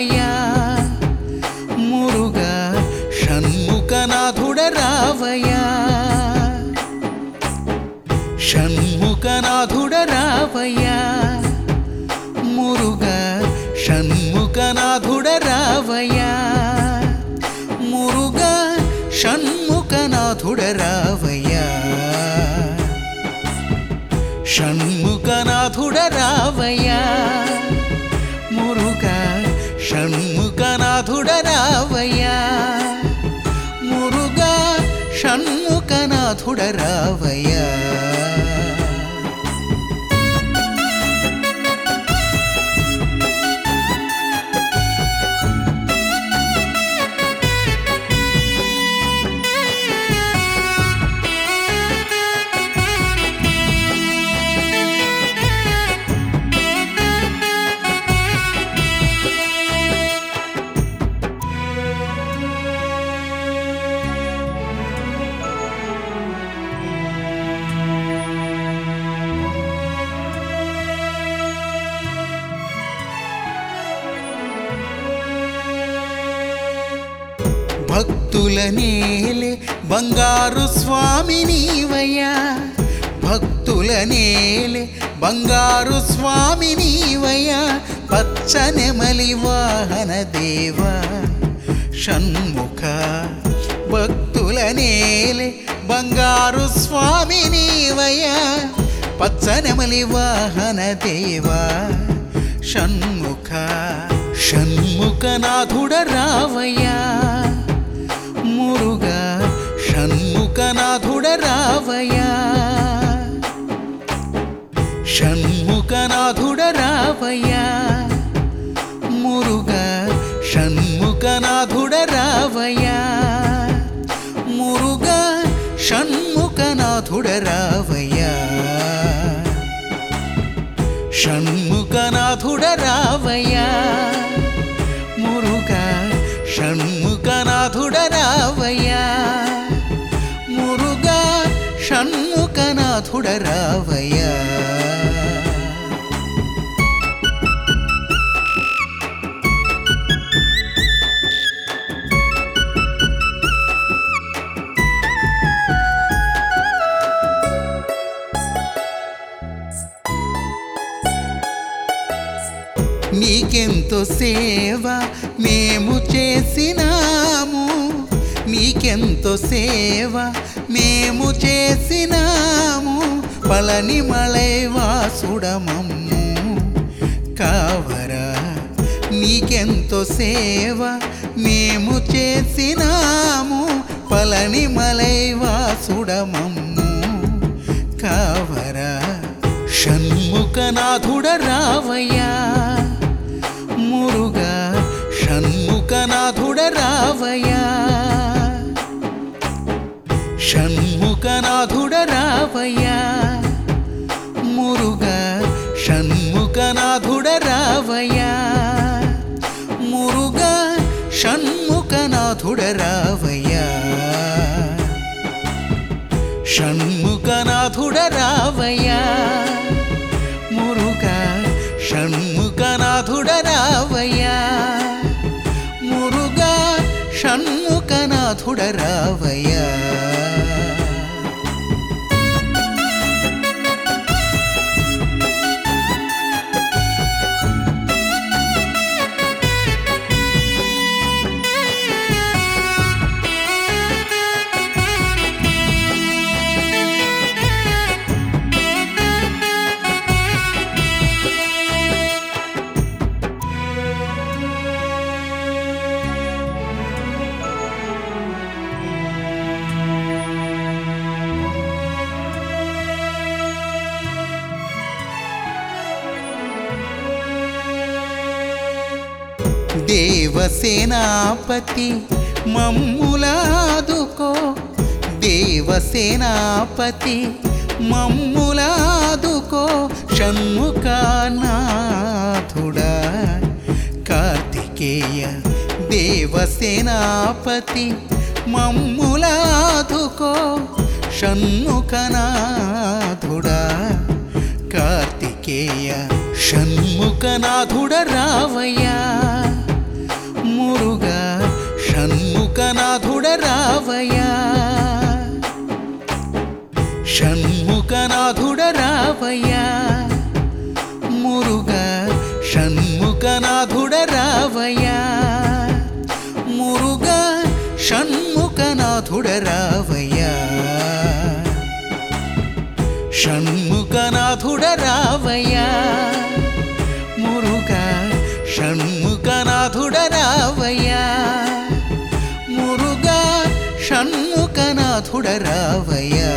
రావయ్యా మురుగా షణ్ముఖనాథుడ రావయ్యా షణ్ముఖనాథుడ రావయ్యా మురుగా షణ్ముఖనాథుడ రావయ్యా మురుగా షణ్ముఖనాథుడ రావయ్యా షణ్ముఖనాథుడ రావయ్యా మురుగా షణ్ముఖనాథుడ రావయ్యా మురుగా షణ్ముఖనాథుడ రావయ్యా భక్తుల నేలే బంగారు స్వామి నీవయ్యా భక్తుల నేలే బంగారు స్వామి నీవయ్యా పచ్చనెమలి వాహన దేవా షణ్ముఖ భక్తుల నేలే బంగారు స్వామి నీవయ్యా పచ్చనెమలి వాహన దేవా షణ్ముఖ షణ్ముఖనాథుడ రావయ్యా మురుగా షణ్ముఖనాథుడ రావయ్యా షణ్ముఖనాథుడ రావయ్యా మురుగా షణ్ముఖనాథుడ రావయ్యా మురుగా షణ్ముఖనాథుడ రావయ్యా షణ్ముఖనాథుడ రావయ్యా మురుగా షణ్ముఖనాథుడ రావయ్యా మురుగా షణ్ముఖనాథుడ రావయ్యా నీకెంతో సేవ మేము చేసినాము నీకెంతో సేవ మేము చేసినాము పళని మలై వాసుడమమ్ము కావరా నీకెంతో సేవ మేము చేసినాము పళని మలై వాసుడమమ్ము కావరా షణ్ముఖనాథుడ రావయ్యా మురుగా షణ్ముఖనాథుడ రావయ్యా షణ్ముఖనాథుడ రావయ్యా మురుగా షణ్ముఖనాథుడ రావయ్యా మురుగా షణ్ముఖనాథుడ రావయ్యా షణ్ముఖనాథుడ రావయ్యా మురుగా షణ్ముఖనాథుడ రావయ్యా మురుగా షణ్ముఖనాథుడ రావయ్యా దేవసేనాపతి మమ్ములాదుకో దేవసేనాపతి మమ్ములాదుకో షణ్ముఖనాథుడా కార్తికేయ దేవసేనాపతి మమ్ములాదుకో షణ్ముఖనాథుడా కార్తికేయ షణ్ముఖనాథుడ రావయ్యా రావయ్యా మురుగా షణ్ముఖనాథుడ రావయ్యా మురుగా షణ్ముఖనాథుడ రావయ్యా షణ్ముఖనాథుడ రావయ్యా మురుగా షణ్ముఖనాథుడ రావయ్యా మురుగా షణ్ముఖనాథుడ రావయ్యా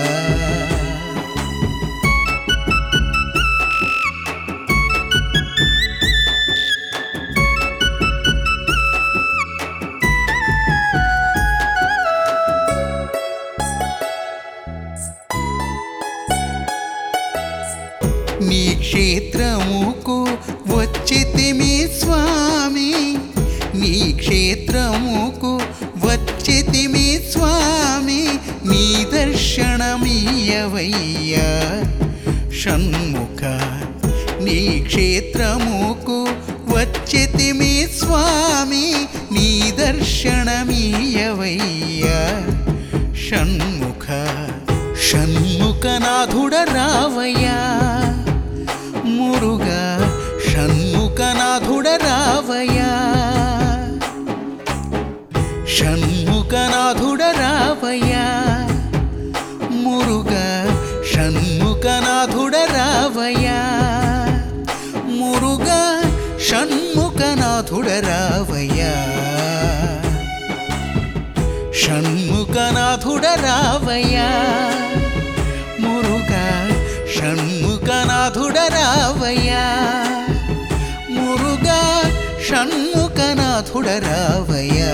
నీ క్షేత్రముకు వచ్చితిమి స్వామి నీ క్షేత్రముకు వచ్చితిమి స్వామి నీ దర్శనమీయవయ్యా షణ్ముఖ నీ క్షేత్రముకు వచ్చితిమి స్వామి నీ దర్శనమీయవయ్యా షణ్ముఖ షణ్ముఖనాథుడ రావయ్యా మురుగా షణ్ముఖనాథుడ రావయ్యా షణ్ముఖనాథుడ రావయ్యా మురుగా షణ్ముఖనాథుడ రావయ్యా మురుగా షణ్ముఖనాథుడ రావయ్యా షణ్ముఖనాథుడ రావయ్యా మురుగా షణ్ముఖనాథుడ రావయ్యా మురుగా షణ్ముఖనాథుడ రావయ్యా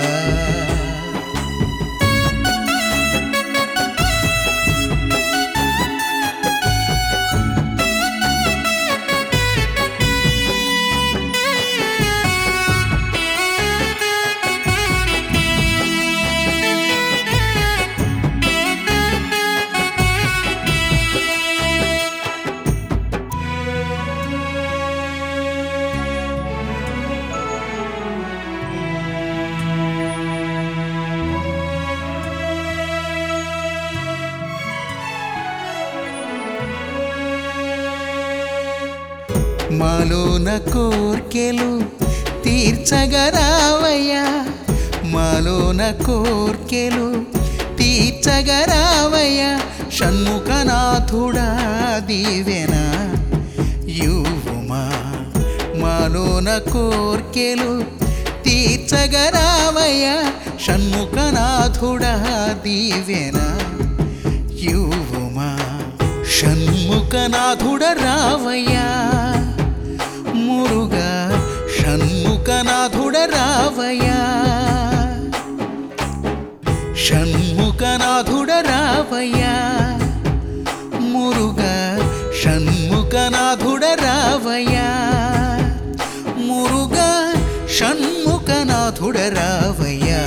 మాలోన కోర్కెలు తీర్చగరావయ్యా మాలోన కోర్కెలు తీర్చగరావయ్యా షణ్ముఖనాథుడా దీవెన యువుమా మాలోన కోర్కెలు తీర్చగరావయ్యా షణ్ముఖనాథుడా దీవెన యువుమా షణ్ముఖనాథుడ రావయ్యా మురుగా షణ్ముఖనాథుడ రావయ్యా షణ్ముఖనాథుడ రావయ్యా మురుగా షణ్ముఖనాథుడ రావయ్యా మురుగా షణ్ముఖనాథుడ రావయ్యా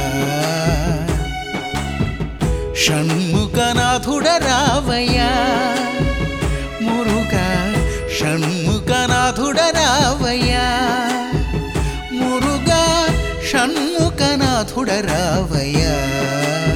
షణ్ముఖనాథుడ రావయ్యా మురుగా షణ్ముఖనాథుడ రావయ్యా మురుగా షణ్ముఖనాథుడ రావయ్యా